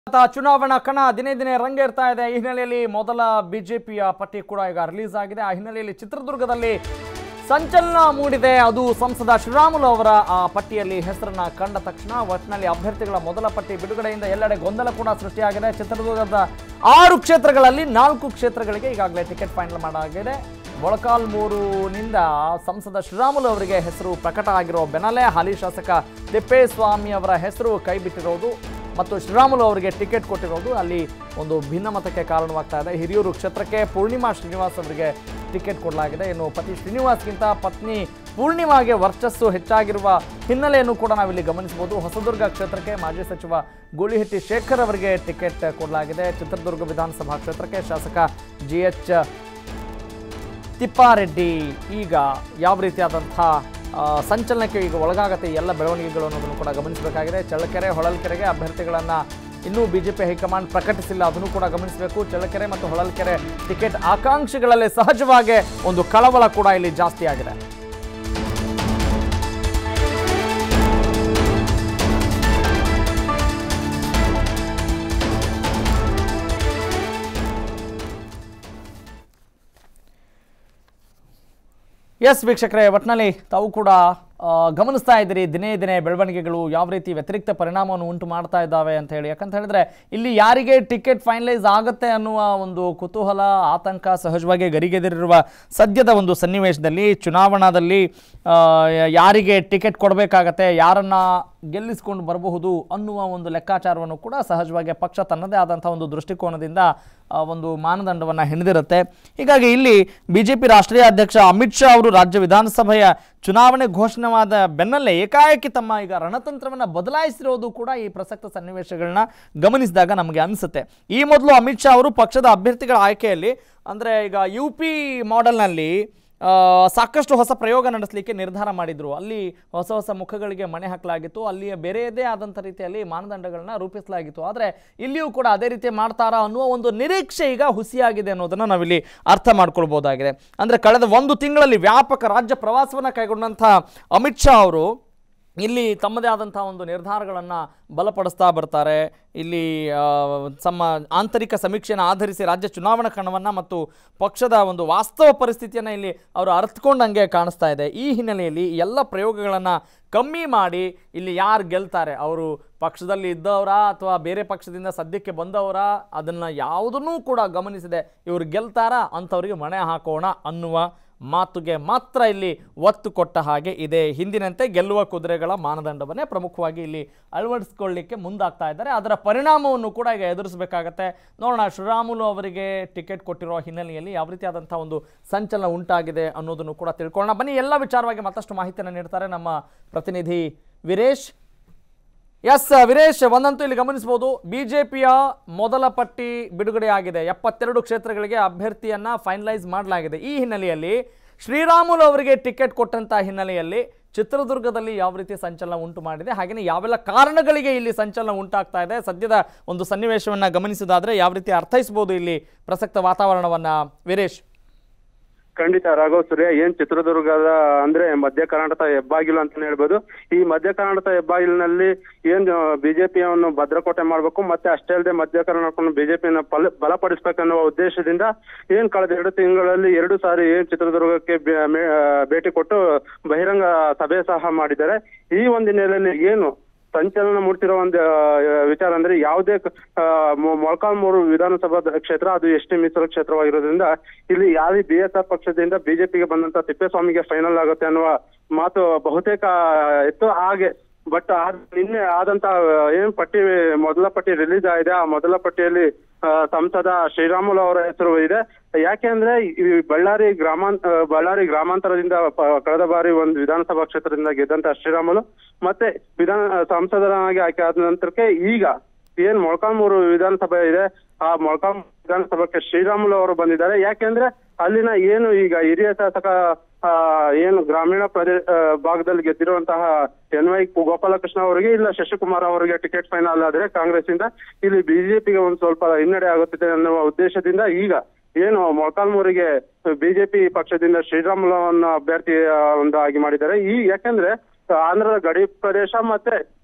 ಭಾರತ ಚುನಾವಣಾ ಕಣ ದಿನೇ ದಿನೇ ರಂಗೇರ್ತಾ ಇದೆ ಈ ಹಿನ್ನೆಲೆಯಲ್ಲಿ ಮೊದಲ ಬಿಜೆಪಿಯ ಪಟ್ಟಿ ಕೂಡ ಈಗ ರಿಲೀಸ್ ಆಗಿದೆ ಆ ಹಿನ್ನೆಲೆಯಲ್ಲಿ ಚಿತ್ರದುರ್ಗದಲ್ಲಿ ಸಂಚಲನ ಮೂಡಿದೆ ಅದು ಸಂಸದ ಶ್ರೀರಾಮುಲು ಅವರ ಆ ಪಟ್ಟಿಯಲ್ಲಿ ಹೆಸರನ್ನ ಕಂಡ ತಕ್ಷಣ ಒಟ್ಟಿನಲ್ಲಿ ಅಭ್ಯರ್ಥಿಗಳ ಮೊದಲ ಪಟ್ಟಿ ಬಿಡುಗಡೆಯಿಂದ ಎಲ್ಲೆಡೆ ಗೊಂದಲ ಕೂಡ ಸೃಷ್ಟಿಯಾಗಿದೆ ಚಿತ್ರದುರ್ಗದ ಆರು ಕ್ಷೇತ್ರಗಳಲ್ಲಿ ನಾಲ್ಕು ಕ್ಷೇತ್ರಗಳಿಗೆ ಈಗಾಗಲೇ ಟಿಕೆಟ್ ಫೈನಲ್ ಮಾಡಲಾಗಿದೆ ಮೊಳಕಾಲ್ಮೂರುನಿಂದ ಸಂಸದ ಶ್ರೀರಾಮುಲು ಅವರಿಗೆ ಹೆಸರು ಪ್ರಕಟ ಆಗಿರೋ ಬೆನ್ನಲ್ಲೇ ಹಾಲಿ ಶಾಸಕ ತಿಪ್ಪೇಸ್ವಾಮಿ ಅವರ ಹೆಸರು ಕೈಬಿಟ್ಟಿರೋದು ಮತ್ತು ಶ್ರೀರಾಮುಲು ಅವರಿಗೆ ಟಿಕೆಟ್ ಕೊಟ್ಟಿರೋದು ಅಲ್ಲಿ ಒಂದು ಭಿನ್ನಮತಕ್ಕೆ ಕಾರಣವಾಗ್ತಾ ಇದೆ ಹಿರಿಯೂರು ಕ್ಷೇತ್ರಕ್ಕೆ ಪೂರ್ಣಿಮಾ ಶ್ರೀನಿವಾಸ್ ಅವರಿಗೆ ಟಿಕೆಟ್ ಕೊಡಲಾಗಿದೆ ಇನ್ನು ಪತಿ ಶ್ರೀನಿವಾಸ್ಗಿಂತ ಪತ್ನಿ ಪೂರ್ಣಿಮಾಗೆ ವರ್ಚಸ್ಸು ಹೆಚ್ಚಾಗಿರುವ ಹಿನ್ನೆಲೆಯನ್ನು ಕೂಡ ನಾವಿಲ್ಲಿ ಗಮನಿಸಬಹುದು ಹೊಸದುರ್ಗ ಕ್ಷೇತ್ರಕ್ಕೆ ಮಾಜಿ ಸಚಿವ ಗೂಳಿಹಟ್ಟಿ ಶೇಖರ್ ಅವರಿಗೆ ಟಿಕೆಟ್ ಕೊಡಲಾಗಿದೆ ಚಿತ್ರದುರ್ಗ ವಿಧಾನಸಭಾ ಕ್ಷೇತ್ರಕ್ಕೆ ಶಾಸಕ ಜಿ ಎಚ್ ತಿಪ್ಪಾರೆಡ್ಡಿ ಈಗ ಯಾವ ರೀತಿಯಾದಂಥ ಆ, ಸಂಚಲನಕ್ಕೆ ಈಗ ಒಳಗಾಗತ್ತೆ ಈ ಎಲ್ಲ ಬೆಳವಣಿಗೆಗಳು ಅನ್ನೋದನ್ನು ಕೂಡ ಗಮನಿಸಬೇಕಾಗಿದೆ ಚಳ್ಳಕೆರೆ ಹೊಳಲ್ಕೆರೆಗೆ ಅಭ್ಯರ್ಥಿಗಳನ್ನು ಇನ್ನೂ ಬಿಜೆಪಿ ಹೈಕಮಾಂಡ್ ಪ್ರಕಟಿಸಿಲ್ಲ ಅದನ್ನು ಕೂಡ ಗಮನಿಸಬೇಕು ಚಳ್ಳಕೆರೆ ಮತ್ತು ಹೊಳಲ್ಕೆರೆ ಟಿಕೆಟ್ ಆಕಾಂಕ್ಷಿಗಳಲ್ಲಿ ಸಹಜವಾಗಿ ಒಂದು ಕಳವಳ ಕೂಡ ಇಲ್ಲಿ ಜಾಸ್ತಿ ಆಗಿದೆ ಎಸ್ ವೀಕ್ಷಕರೇ ಒಟ್ಟಿನಲ್ಲಿ ತಾವು ಕೂಡ ಆ, ಗಮನಿಸ್ತಾ ಇದ್ದೀರಿ ದಿನೇ ದಿನೇ ಬೆಳವಣಿಗೆಗಳು ಯಾವ ರೀತಿ ವ್ಯತಿರಿಕ್ತ ಪರಿಣಾಮವನ್ನು ಉಂಟು ಮಾಡ್ತಾ ಇದ್ದಾವೆ ಅಂತ ಹೇಳಿ ಯಾಕಂತ ಹೇಳಿದ್ರೆ ಇಲ್ಲಿ ಯಾರಿಗೆ ಟಿಕೆಟ್ ಫೈನಲೈಸ್ ಆಗುತ್ತೆ ಅನ್ನುವ ಒಂದು ಕುತೂಹಲ ಆತಂಕ ಸಹಜವಾಗಿ ಗರಿಗೆದರಿರುವ ಸದ್ಯದ ಒಂದು ಸನ್ನಿವೇಶದಲ್ಲಿ ಚುನಾವಣಾದಲ್ಲಿ ಆ, ಯಾರಿಗೆ ಟಿಕೆಟ್ ಕೊಡಬೇಕಾಗತ್ತೆ ಯಾರನ್ನ ಗೆಲ್ಲಿಸಿಕೊಂಡು ಬರಬಹುದು ಅನ್ನುವ ಒಂದು ಲೆಕ್ಕಾಚಾರವನ್ನು ಕೂಡ ಸಹಜವಾಗಿ ಪಕ್ಷ ತನ್ನದೇ ಆದಂಥ ಒಂದು ದೃಷ್ಟಿಕೋನದಿಂದ ಆ, ಒಂದು ಮಾನದಂಡವನ್ನು ಹೆಣೆದಿರುತ್ತೆ ಹೀಗಾಗಿ ಇಲ್ಲಿ ಬಿಜೆಪಿ ರಾಷ್ಟ್ರೀಯ ಅಧ್ಯಕ್ಷ ಅಮಿತ್ ಶಾ ಅವರು ರಾಜ್ಯ ವಿಧಾನಸಭೆಯ ಚುನಾವಣೆ ಘೋಷಣೆವಾದ ಬೆನ್ನಲ್ಲೇ ಏಕಾಏಕಿ ತಮ್ಮ ಈಗ ರಣತಂತ್ರವನ್ನು ಬದಲಾಯಿಸಿರೋದು ಕೂಡ ಈ ಪ್ರಸಕ್ತ ಸನ್ನಿವೇಶಗಳನ್ನ ಗಮನಿಸಿದಾಗ ನಮಗೆ ಅನಿಸುತ್ತೆ ಈ ಮೊದಲು ಅಮಿತ್ ಶಾ ಅವರು ಪಕ್ಷದ ಅಭ್ಯರ್ಥಿಗಳ ಆಯ್ಕೆಯಲ್ಲಿ ಅಂದರೆ ಈಗ ಯು ಪಿ ಮಾಡೆಲ್ನಲ್ಲಿ ಆ, ಸಾಕಷ್ಟು ಹೊಸ ಪ್ರಯೋಗ ನಡೆಸಲಿಕ್ಕೆ ನಿರ್ಧಾರ ಮಾಡಿದ್ರು ಅಲ್ಲಿ ಹೊಸ ಹೊಸ ಮುಖಗಳಿಗೆ ಮಣೆ ಹಾಕಲಾಗಿತ್ತು ಅಲ್ಲಿಯ ಬೇರೆಯದೇ ಆದಂಥ ರೀತಿಯಲ್ಲಿ ಮಾನದಂಡಗಳನ್ನ ರೂಪಿಸಲಾಗಿತ್ತು ಆದರೆ ಇಲ್ಲಿಯೂ ಕೂಡ ಅದೇ ರೀತಿ ಮಾಡ್ತಾರಾ ಅನ್ನುವ ಒಂದು ನಿರೀಕ್ಷೆ ಈಗ ಹುಸಿಯಾಗಿದೆ ಅನ್ನೋದನ್ನು ನಾವಿಲ್ಲಿ ಅರ್ಥ ಮಾಡ್ಕೊಳ್ಬೋದಾಗಿದೆ ಅಂದರೆ ಕಳೆದ ಒಂದು ತಿಂಗಳಲ್ಲಿ ವ್ಯಾಪಕ ರಾಜ್ಯ ಪ್ರವಾಸವನ್ನು ಕೈಗೊಂಡಂಥ ಅಮಿತ್ ಶಾ ಅವರು ಇಲ್ಲಿ ತಮ್ಮದೇ ಆದಂಥ ಒಂದು ನಿರ್ಧಾರಗಳನ್ನು ಬಲಪಡಿಸ್ತಾ ಬರ್ತಾರೆ ಇಲ್ಲಿ ಆ, ತಮ್ಮ ಆಂತರಿಕ ಸಮೀಕ್ಷೆಯನ್ನು ಆಧರಿಸಿ ರಾಜ್ಯ ಚುನಾವಣಾ ಕಣವನ್ನು ಮತ್ತು ಪಕ್ಷದ ಒಂದು ವಾಸ್ತವ ಪರಿಸ್ಥಿತಿಯನ್ನು ಇಲ್ಲಿ ಅವರು ಅರ್ಥಕೊಂಡಂಗೆ ಕಾಣಿಸ್ತಾ ಇದೆ ಈ ಹಿನ್ನೆಲೆಯಲ್ಲಿ ಈ ಎಲ್ಲ ಪ್ರಯೋಗಗಳನ್ನು ಕಮ್ಮಿ ಮಾಡಿ ಇಲ್ಲಿ ಯಾರು ಗೆಲ್ತಾರೆ ಅವರು ಪಕ್ಷದಲ್ಲಿ ಇದ್ದವರಾ ಅಥವಾ ಬೇರೆ ಪಕ್ಷದಿಂದ ಸದ್ಯಕ್ಕೆ ಬಂದವರಾ ಅದನ್ನು ಯಾವುದನ್ನೂ ಕೂಡ ಗಮನಿಸದೆ ಇವರು ಗೆಲ್ತಾರಾ ಅಂಥವ್ರಿಗೆ ಮಣೆ ಹಾಕೋಣ ಅನ್ನುವ ಮಾತುಗೆ ಮಾತ್ರ ಇಲ್ಲಿ ಒತ್ತು ಕೊಟ್ಟ ಹಾಗೆ ಇದೆ ಹಿಂದಿನಂತೆ ಗೆಲ್ಲುವ ಕುದುರೆಗಳ ಮಾನದಂಡವನ್ನೇ ಪ್ರಮುಖವಾಗಿ ಇಲ್ಲಿ ಅಳವಡಿಸ್ಕೊಳ್ಳಿಕ್ಕೆ ಮುಂದಾಗ್ತಾ ಇದ್ದಾರೆ ಅದರ ಪರಿಣಾಮವನ್ನು ಕೂಡ ಈಗ ಎದುರಿಸಬೇಕಾಗತ್ತೆ ನೋಡೋಣ ಶ್ರೀರಾಮುಲು ಅವರಿಗೆ ಟಿಕೆಟ್ ಕೊಟ್ಟಿರೋ ಹಿನ್ನೆಲೆಯಲ್ಲಿ ಯಾವ ರೀತಿಯಾದಂಥ ಒಂದು ಸಂಚಲನ ಉಂಟಾಗಿದೆ ಅನ್ನೋದನ್ನು ಕೂಡ ತಿಳ್ಕೊಳ್ಳೋಣ ಬನ್ನಿ ಎಲ್ಲ ವಿಚಾರವಾಗಿ ಮತ್ತಷ್ಟು ಮಾಹಿತಿಯನ್ನು ನೀಡ್ತಾರೆ ನಮ್ಮ ಪ್ರತಿನಿಧಿ ವೀರೇಶ್ ಎಸ್ ವೀರೇಶ್ ಒಂದಂತೂ ಇಲ್ಲಿ ಗಮನಿಸಬಹುದು ಬಿಜೆಪಿಯ ಮೊದಲ ಪಟ್ಟಿ ಬಿಡುಗಡೆಯಾಗಿದೆ ಎಪ್ಪತ್ತೆರಡು ಕ್ಷೇತ್ರಗಳಿಗೆ ಅಭ್ಯರ್ಥಿಯನ್ನ ಫೈನಲೈಸ್ ಮಾಡಲಾಗಿದೆ ಈ ಹಿನ್ನೆಲೆಯಲ್ಲಿ ಶ್ರೀರಾಮುಲು ಅವರಿಗೆ ಟಿಕೆಟ್ ಕೊಟ್ಟಂತ ಹಿನ್ನೆಲೆಯಲ್ಲಿ ಚಿತ್ರದುರ್ಗದಲ್ಲಿ ಯಾವ ರೀತಿ ಸಂಚಲನ ಉಂಟು ಮಾಡಿದೆ ಹಾಗೆಯೇ ಯಾವೆಲ್ಲ ಕಾರಣಗಳಿಗೆ ಇಲ್ಲಿ ಸಂಚಲನ ಉಂಟಾಗ್ತಾ ಇದೆ ಸದ್ಯದ ಒಂದು ಸನ್ನಿವೇಶವನ್ನ ಗಮನಿಸೋದಾದ್ರೆ ಯಾವ ರೀತಿ ಅರ್ಥೈಸಬಹುದು ಇಲ್ಲಿ ಪ್ರಸಕ್ತ ವಾತಾವರಣವನ್ನ ವೀರೇಶ್ ಖಂಡಿತ ರಾಘವ್ ಸೂರ್ಯ ಏನ್ ಚಿತ್ರದುರ್ಗದ ಅಂದ್ರೆ ಮಧ್ಯ ಕರ್ನಾಟಕ ಹೆಬ್ಬಾಗಿಲು ಅಂತಾನೆ ಹೇಳ್ಬೋದು ಈ ಮಧ್ಯ ಕರ್ನಾಟಕ ಹೆಬ್ಬಾಗಿಲಿನಲ್ಲಿ ಏನ್ ಬಿಜೆಪಿಯನ್ನು ಭದ್ರಕೋಟೆ ಮಾಡ್ಬೇಕು ಮತ್ತೆ ಅಷ್ಟೇ ಅಲ್ಲದೆ ಮಧ್ಯ ಕರ್ನಾಟಕವನ್ನು ಬಿಜೆಪಿಯನ್ನ ಬಲ ಬಲಪಡಿಸ್ಬೇಕನ್ನುವ ಉದ್ದೇಶದಿಂದ ಏನ್ ಕಳೆದ ಎರಡು ತಿಂಗಳಲ್ಲಿ ಎರಡು ಸಾರಿ ಏನ್ ಚಿತ್ರದುರ್ಗಕ್ಕೆ ಬೆ- ಮೇ- ಭೇಟಿ ಕೊಟ್ಟು ಬಹಿರಂಗ ಸಭೆ ಸಹ ಮಾಡಿದ್ದಾರೆ ಈ ಒಂದು ಹಿನ್ನೆಲೆಯಲ್ಲಿ ಏನು ಸಂಚಲನ ಮೂಡ್ತಿರೋ ಒಂದು ಆ, ವಿಚಾರ ಅಂದ್ರೆ ಯಾವುದೇ ಆ, ಮೊ- ಮೊಳಕಾಲ್ಮೂರು ವಿಧಾನಸಭಾ ಕ್ಷೇತ್ರ ಅದು ಎಸ್ ಟಿ ಮೀಸಲು ಕ್ಷೇತ್ರವಾಗಿರೋದ್ರಿಂದ ಇಲ್ಲಿ ಯಾರೇ ಬಿ ಎಸ್ ಆರ್ ಪಕ್ಷದಿಂದ ಬಿಜೆಪಿಗೆ ಬಂದಂತ ತಿಪ್ಪೇಸ್ವಾಮಿಗೆ ಫೈನಲ್ ಆಗುತ್ತೆ ಅನ್ನುವ ಮಾತು ಬಹುತೇಕ ಇತ್ತು ಹಾಗೆ ಬಟ್ ನಿನ್ನೆ ಆದಂತ ಏನ್ ಪಟ್ಟಿ ಮೊದಲ ಪಟ್ಟಿ ರಿಲೀಸ್ ಆಗಿದೆ ಆ ಮೊದಲ ಪಟ್ಟಿಯಲ್ಲಿ ಆ, ಸಂಸದ ಶ್ರೀರಾಮುಲು ಅವರ ಹೆಸರು ಇದೆ ಯಾಕೆ ಅಂದ್ರೆ ಈ ಬಳ್ಳಾರಿ ಗ್ರಾಮಾಂತ ಆ, ಬಳ್ಳಾರಿ ಗ್ರಾಮಾಂತರದಿಂದ ಪ- ಕಳೆದ ಬಾರಿ ಒಂದು ವಿಧಾನಸಭಾ ಕ್ಷೇತ್ರದಿಂದ ಗೆದ್ದಂತ ಶ್ರೀರಾಮುಲು ಮತ್ತೆ ವಿಧಾನ ಸಂಸದನಾಗಿ ಆಯ್ಕೆ ಆದ ನಂತರಕ್ಕೆ ಈಗ ಏನ್ ಮೊಳಕಾಲ್ಮೂರು ವಿಧಾನಸಭೆ ಇದೆ ಆ ಮೊಳಕಾಲ್ಮೂರು ವಿಧಾನಸಭೆಗೆ ಶ್ರೀರಾಮುಲು ಅವರು ಬಂದಿದ್ದಾರೆ ಯಾಕೆಂದ್ರೆ ಅಲ್ಲಿನ ಏನು ಈಗ ಹಿರಿಯ ಶಾಸಕ ಆ, ಏನು ಗ್ರಾಮೀಣ ಪ್ರದೇಶ ಭಾಗದಲ್ಲಿ ಗೆದ್ದಿರುವಂತಹ ಎನ್ ವೈ ಗೋಪಾಲಕೃಷ್ಣ ಅವರಿಗೆ ಇಲ್ಲ ಶಶಿಕುಮಾರ್ ಅವರಿಗೆ ಟಿಕೆಟ್ ಫೈನಲ್ ಆದ್ರೆ ಕಾಂಗ್ರೆಸ್ ಇಂದ ಇಲ್ಲಿ ಬಿಜೆಪಿಗೆ ಒಂದ್ ಸ್ವಲ್ಪ ಹಿನ್ನಡೆ ಆಗುತ್ತಿದೆ ಅನ್ನುವ ಉದ್ದೇಶದಿಂದ ಈಗ ಏನು ಮೊಳಕಾಲ್ಮೂರಿಗೆ ಬಿಜೆಪಿ ಪಕ್ಷದಿಂದ ಶ್ರೀರಾಮುಲುವನ್ನ ಅಭ್ಯರ್ಥಿ ಆ, ಒಂದು ಆಗಿ ಮಾಡಿದ್ದಾರೆ ಈ ಯಾಕಂದ್ರೆ ಆಂಧ್ರದ ಗಡಿ ಪ್ರದೇಶ ಮತ್ತೆ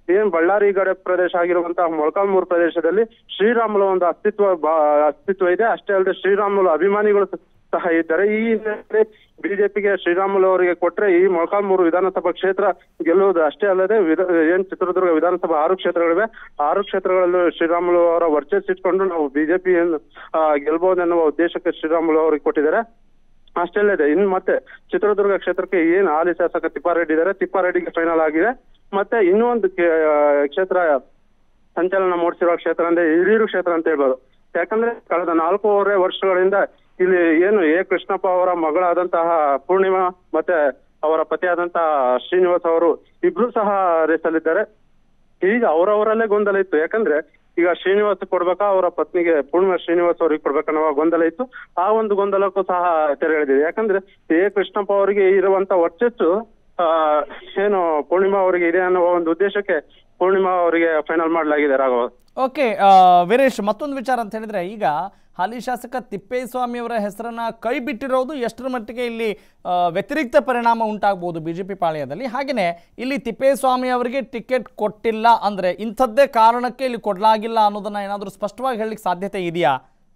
ಏನ್ ಬಳ್ಳಾರಿ ಗಡಿ ಪ್ರದೇಶ ಆಗಿರುವಂತಹ ಮೊಳಕಾಲ್ಮೂರು ಪ್ರದೇಶದಲ್ಲಿ ಶ್ರೀರಾಮುಲು ಒಂದು ಅಸ್ತಿತ್ವ ಬಾ- ಅಸ್ತಿತ್ವ ಇದೆ ಅಷ್ಟೇ ಅಲ್ಲದೆ ಶ್ರೀರಾಮುಲು ಅಭಿಮಾನಿಗಳು ಸಹ ಇದ್ದಾರೆ ಈ ಹಿನ್ನೆಲೆಯಲ್ಲಿ ಬಿಜೆಪಿಗೆ ಶ್ರೀರಾಮುಲು ಅವರಿಗೆ ಕೊಟ್ರೆ ಈ ಮೊಳಕಾಲ್ಮೂರು ವಿಧಾನಸಭಾ ಕ್ಷೇತ್ರ ಗೆಲ್ಲುವುದು ಅಷ್ಟೇ ಅಲ್ಲದೆ ವಿಧ- ಏನ್ ಚಿತ್ರದುರ್ಗ ವಿಧಾನಸಭಾ ಆರು ಕ್ಷೇತ್ರಗಳಿವೆ ಆರು ಕ್ಷೇತ್ರಗಳಲ್ಲೂ ಶ್ರೀರಾಮುಲು ಅವರ ವರ್ಚಸ್ ಇಟ್ಕೊಂಡು ನಾವು ಬಿಜೆಪಿ ಗೆಲ್ಬಹುದೆನ್ನುವ ಉದ್ದೇಶಕ್ಕೆ ಶ್ರೀರಾಮುಲು ಅವರಿಗೆ ಕೊಟ್ಟಿದ್ದಾರೆ ಅಷ್ಟೇ ಅಲ್ಲದೆ ಇನ್ನು ಮತ್ತೆ ಚಿತ್ರದುರ್ಗ ಕ್ಷೇತ್ರಕ್ಕೆ ಏನ್ ಹಾಲಿ ಶಾಸಕ ತಿಪ್ಪಾರೆಡ್ಡಿ ಇದ್ದಾರೆ ತಿಪ್ಪಾರೆಡ್ಡಿಗೆ ಫೈನಲ್ ಆಗಿದೆ ಮತ್ತೆ ಇನ್ನೂ ಒಂದು ಕೆ- ಕ್ಷೇತ್ರ ಸಂಚಲನ ಮೂಡಿಸಿರುವ ಕ್ಷೇತ್ರ ಅಂದ್ರೆ ಹಿರಿಯೂರು ಕ್ಷೇತ್ರ ಅಂತ ಹೇಳ್ಬೋದು ಯಾಕಂದ್ರೆ ಕಳೆದ ನಾಲ್ಕೂವರೆ ವರ್ಷಗಳಿಂದ ಇಲ್ಲಿ ಏನು ಎ ಕೃಷ್ಣಪ್ಪ ಅವರ ಮಗಳಾದಂತಹ ಪೂರ್ಣಿಮಾ ಮತ್ತೆ ಅವರ ಪತಿಯಾದಂತಹ ಶ್ರೀನಿವಾಸ್ ಅವರು ಇಬ್ರು ಸಹ ರೇಸಲ್ಲಿದ್ದಾರೆ ಈಗ ಅವರವರಲ್ಲೇ ಗೊಂದಲ ಇತ್ತು ಯಾಕಂದ್ರೆ ಈಗ ಶ್ರೀನಿವಾಸ್ ಕೊಡ್ಬೇಕಾ ಅವರ ಪತ್ನಿಗೆ ಪೂರ್ಣಿಮಾ ಶ್ರೀನಿವಾಸ್ ಅವರಿಗೆ ಕೊಡ್ಬೇಕನ್ನೋ ಗೊಂದಲ ಇತ್ತು ಆ ಒಂದು ಗೊಂದಲಕ್ಕೂ ಸಹ ತೆರೆ ಎಳೆದಿದೆ ಯಾಕಂದ್ರೆ ಎ ಕೃಷ್ಣಪ್ಪ ಅವರಿಗೆ ಇರುವಂತ ವರ್ಚಸ್ಸು ಆ ಏನು ಪೂರ್ಣಿಮಾ ಅವರಿಗೆ ಇದೆ ಅನ್ನೋ ಒಂದು ಉದ್ದೇಶಕ್ಕೆ ಪೂರ್ಣಿಮಾ ಅವರಿಗೆ ಫೈನಲ್ ಮಾಡಲಾಗಿದೆ ರಾಘವ ಓಕೆ ಆ, ವೀರೇಶ್ ಮತ್ತೊಂದು ವಿಚಾರ ಅಂತ ಹೇಳಿದ್ರೆ ಈಗ ಹಾಲಿ ಶಾಸಕ ತಿಪ್ಪೇಸ್ವಾಮಿ ಅವರ ಹೆಸರನ್ನ ಕೈ ಬಿಟ್ಟಿರೋದು ಎಷ್ಟರ ಮಟ್ಟಿಗೆ ಇಲ್ಲಿ ಆ, ವ್ಯತಿರಿಕ್ತ ಪರಿಣಾಮ ಉಂಟಾಗ್ಬೋದು ಬಿ ಜೆ ಪಿ ಪಾಳ್ಯದಲ್ಲಿ ಹಾಗೆಯೇ ಇಲ್ಲಿ ತಿಪ್ಪೇಸ್ವಾಮಿ ಅವರಿಗೆ ಟಿಕೆಟ್ ಕೊಟ್ಟಿಲ್ಲ ಅಂದರೆ ಇಂಥದ್ದೇ ಕಾರಣಕ್ಕೆ ಇಲ್ಲಿ ಕೊಡಲಾಗಿಲ್ಲ ಅನ್ನೋದನ್ನ ಏನಾದರೂ ಸ್ಪಷ್ಟವಾಗಿ ಹೇಳಲಿಕ್ಕೆ ಸಾಧ್ಯತೆ ಇದೆಯಾ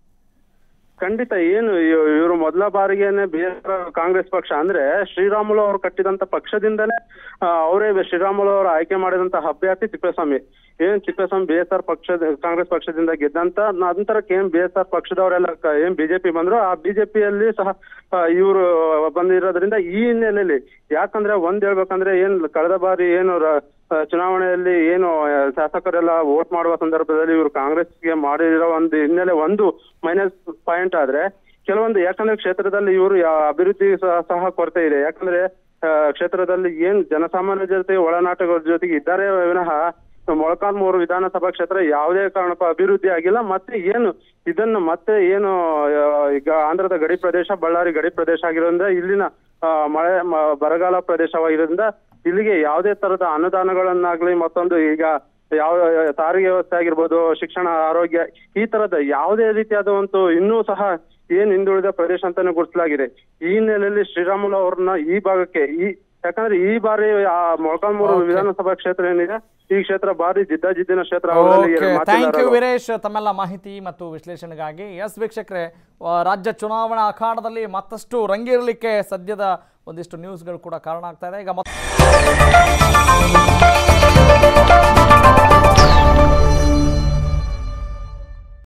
ಖಂಡಿತ ಏನು ಇವರು ಮೊದಲ ಬಾರಿಗೆನೆ ಬೇರೆ ಕಾಂಗ್ರೆಸ್ ಪಕ್ಷ ಅಂದ್ರೆ ಶ್ರೀರಾಮುಲು ಅವರು ಕಟ್ಟಿದಂತ ಪಕ್ಷದಿಂದಲೇ ಆ, ಅವರೇ ಶ್ರೀರಾಮುಲು ಅವರು ಆಯ್ಕೆ ಮಾಡಿದಂತ ಅಭ್ಯರ್ಥಿ ತಿಪ್ಪೇಸ್ವಾಮಿ ಏನ್ ತಿಪ್ಪೇಸ್ವಾಮಿ ಬಿ ಎಸ್ ಆರ್ ಪಕ್ಷದ ಕಾಂಗ್ರೆಸ್ ಪಕ್ಷದಿಂದ ಗೆದ್ದಂತ ನಂತರಕ್ಕೆ ಏನ್ ಬಿ ಎಸ್ ಆರ್ ಪಕ್ಷದವರೆಲ್ಲ ಕ- ಏನ್ ಬಿಜೆಪಿ ಬಂದ್ರು ಆ ಬಿಜೆಪಿಯಲ್ಲಿ ಸಹ ಇವರು ಬಂದಿರೋದ್ರಿಂದ ಈ ಹಿನ್ನೆಲೆಯಲ್ಲಿ ಯಾಕಂದ್ರೆ ಒಂದ್ ಹೇಳ್ಬೇಕಂದ್ರೆ ಏನ್ ಕಳೆದ ಬಾರಿ ಏನು ರ- ಆ, ಚುನಾವಣೆಯಲ್ಲಿ ಏನು ಆ, ಶಾಸಕರೆಲ್ಲ ವೋಟ್ ಮಾಡುವ ಸಂದರ್ಭದಲ್ಲಿ ಇವರು ಕಾಂಗ್ರೆಸ್ಗೆ ಮಾಡಿರೋ ಒಂದು ಹಿನ್ನೆಲೆ ಒಂದು ಮೈನಸ್ ಪಾಯಿಂಟ್ ಆದ್ರೆ ಕೆಲವೊಂದು ಯಾಕಂದ್ರೆ ಕ್ಷೇತ್ರದಲ್ಲಿ ಇವರು ಯಾ- ಅಭಿವೃದ್ಧಿ ಸಹ ಸಹ ಕೊರತೆ ಇದೆ ಯಾಕಂದ್ರೆ ಆ, ಕ್ಷೇತ್ರದಲ್ಲಿ ಏನ್ ಜನಸಾಮಾನ್ಯ ಜೊತೆ ಒಳನಾಟಗಳ ಜೊತೆಗೆ ಇದ್ದಾರೆ ವಿನಃ ಮೊಳಕಾಲ್ಮೂರು ವಿಧಾನಸಭಾ ಕ್ಷೇತ್ರ ಯಾವುದೇ ಕಾರಣಕ್ಕೂ ಅಭಿವೃದ್ಧಿ ಆಗಿಲ್ಲ ಮತ್ತೆ ಏನು ಇದನ್ನು ಮತ್ತೆ ಏನು ಆ, ಈಗ ಆಂಧ್ರದ ಗಡಿ ಪ್ರದೇಶ ಬಳ್ಳಾರಿ ಗಡಿ ಪ್ರದೇಶ ಆಗಿರೋದ್ರಿಂದ ಇಲ್ಲಿನ ಆ, ಮಳೆ ಮ- ಬರಗಾಲ ಪ್ರದೇಶವಾಗಿರೋದ್ರಿಂದ ಇಲ್ಲಿಗೆ ಯಾವುದೇ ತರದ ಅನುದಾನಗಳನ್ನಾಗ್ಲಿ ಮತ್ತೊಂದು ಈಗ ಯಾವ ಸಾರಿಗೆ ವ್ಯವಸ್ಥೆ ಆಗಿರ್ಬೋದು ಶಿಕ್ಷಣ ಆರೋಗ್ಯ ಈ ತರದ ಯಾವುದೇ ರೀತಿಯಾದ ಒಂದು ಇನ್ನೂ ಸಹ ಏನ್ ಹಿಂದುಳಿದ ಪ್ರದೇಶ ಅಂತಾನೆ ಗುರುತಿಸಲಾಗಿದೆ ಈ ಹಿನ್ನೆಲೆಯಲ್ಲಿ ಶ್ರೀರಾಮುಲು ಅವ್ರನ್ನ ಈ ಭಾಗಕ್ಕೆ ಈ ಯಾಕಂದ್ರೆ ಈ ಬಾರಿ ಆ ಮೊಳಕಾಲ್ಮೂರು Okay. ವಿಧಾನಸಭಾ ಕ್ಷೇತ್ರ ಏನಿದೆ ಈ ಕ್ಷೇತ್ರ ಬಾರಿ ಜಿದ್ದಾಜಿದ್ದಿನ ಕ್ಷೇತ್ರ ಅವರಲ್ಲಿ ಓಕೆ ಎರಡು ಥ್ಯಾಂಕ್ ಯು ಮಾತಿಲ್ಲ ವೀರೇಶ್ ತಮ್ಮೆಲ್ಲ ಮಾಹಿತಿ ಮತ್ತು ವಿಶ್ಲೇಷಣೆಗಾಗಿ ಎಸ್ ವೀಕ್ಷಕರೇ ಆ, ರಾಜ್ಯ ಚುನಾವಣಾ ಅಖಾಡದಲ್ಲಿ ಮತ್ತಷ್ಟು ರಂಗೇರಲಿಕ್ಕೆ ಸದ್ಯದ ಒಂದಿಷ್ಟು ನ್ಯೂಸ್ಗಳು ಕೂಡ ಕಾರಣ ಆಗ್ತಾ ಇದೆ ಈಗ ಮತ್ತೆ